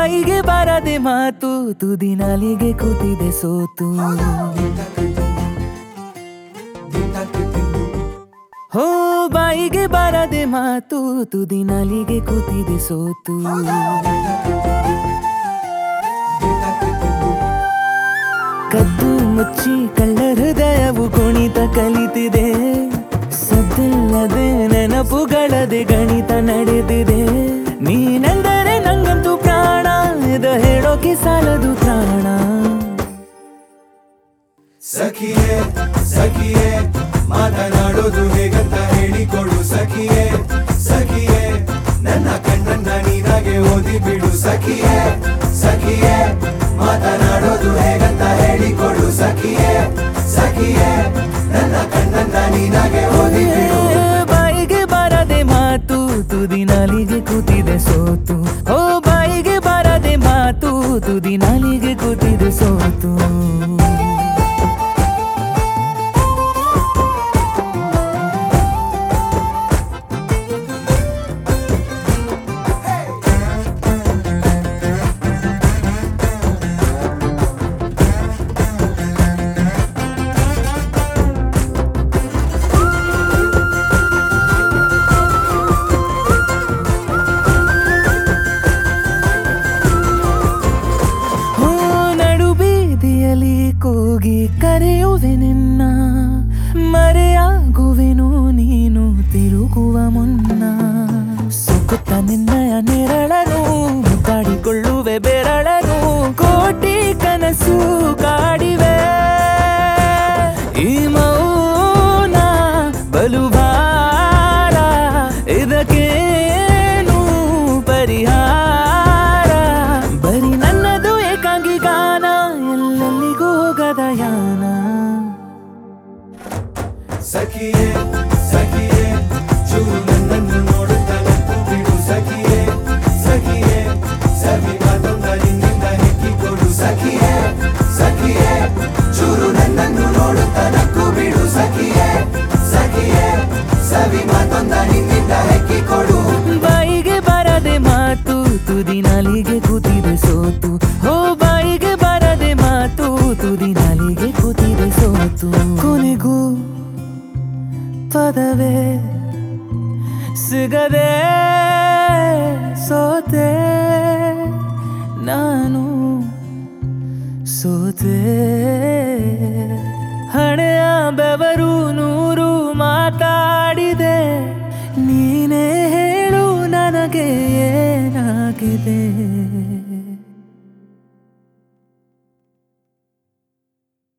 ಬಾಯಿಗೆ ಬಾರದೆ ಮಾತು ತುದಿ ನಾಲಿಗೆ ಕೂತಿದೆ ಸೋತು ಹೋ ಬಾಯಿಗೆ ಬಾರದೆ ಮಾತು ತುದಿ ನಾಲಿಗೆ ಕೂತಿದೆ ಸೋತು ಕದ್ದು ಮುಚ್ಚಿ ಕಳ್ಳ ಹೃದಯವು ಕುಣಿತ ಕಲಿತಿದೆ ಸದ್ದಿಲ್ಲದೆ ನೆನಪುಗಳದೆ ಗಣಿತ ನಡೆದಿದೆ ನೀನೆಂದರೆ ನಂಗಂತೂ ಪ್ರಾಣ ಇದ ಹೇಳೋಕೆ ಸಾಲದು ಪ್ರಾಣ ಸಖಿಯೇ ಸಖಿಯೇ ಮಾತನಾಡೋದು ಹೇಗಂತ ಹೇಳಿಕೊಡು ಸಖಿಯೇ ಸಖಿಯೇ ನನ್ನ ಕಣ್ಣನ್ನ ನೀನಾಗೆ ಓದಿ ಬಿಡು ಸಖಿಯೇ ಸಖಿಯೇ ಮಾತನಾಡೋದು ಹೇಗಂತ ಹೇಳಿಕೊಡು ಸಖಿಯೇ ಸಖಿಯೇ ನನ್ನ ಕಣ್ಣನ್ನ ನೀನಾಗೆ ಓದಿ ಬಿಡು ಬಾಯಿಗೆ ಬಾರದೆ ಮಾತು ತುದಿ ನಾಲಿಗೆ ಕೂತಿದೆ ಸೋತು ಓ ಬಾಯಿಗೆ ಬಾರದೆ ಮಾತು ತುದಿ ನಾಲಿಗೆ ಕೂತಿದೆ ಸೋತು ಹೋ ನಡು ಬೀದಿಯಲ್ಲಿ ಕೂಗಿ ಕರೆಯುವೆ ನಿನ್ನ ಮರೆಯಾಗುವೆನು ನೀನು ತಿರುಗುವ ಮುನ್ನ ಸುಕುತ್ತ ನಿನ್ನಯ ನೆರಳನು ಕಾಡಿಕೊಳ್ಳುವೆ ಬೆರಳನು ಕೋಟಿ ಕನಸು ಕಾಡಿವೆ ಈ ಮೌನ ಬಲುಭಾರ ಇದಕ್ಕೇನು ಪರಿಹಾರ ಬರೀ ನನ್ನದು ಏಕಾಂಗಿ ಗಾನ ಎಲ್ಲೆಲ್ಲಿಗೂ ಹೋಗದ ಯಾನ ಸಖಿಯೇ ಸಖಿಯೇ ಚೂರು ನನ್ನನ್ನು ನೋಡುತ್ತಾ ನಕ್ಕು ಬಿಡು ಸಖಿಯೇ ಸಖಿಯೇ ಸವಿ ಮಾತೊಂದ ನಿನ್ನಿಂದ ಹೆಕ್ಕಿಕೊಡು ಸಖಿಯೇ ಸಖಿಯೇ ಚೂರು ನನ್ನನ್ನು ನೋಡುತ್ತಾ ನಕ್ಕು ಬಿಡು ಸಖಿಯೇ ಸಖಿಯೇ ಸವಿ ಮಾತೊಂದ ನಿನ್ನಿಂದ ಹೆಕ್ಕಿಕೊಡು ಬಾಯಿಗೆ ಬರದೆ ಮಾತು ತುದಿ ನಾಲಿಗೆ ಕೂತಿದೆ ಸೋತು ಹೋ ಬಾಯಿಗೆ ಬರದೆ ಮಾತು ತುದಿ ನಾಲಿಗೆ ಕೂತಿದೆ ಸೋತು ಕೊನೆಗೂ ಪದವೇ ಸಿಗದೆ ಸೋತೆ ನಾನು ಸೋತೆ ಹಣೆಯ ಬೆವರು ನೂರು ಮಾತಾಡಿದೆ ನೀನೇ ಹೇಳು ನನಗೆ ಏನಾಗಿದೆ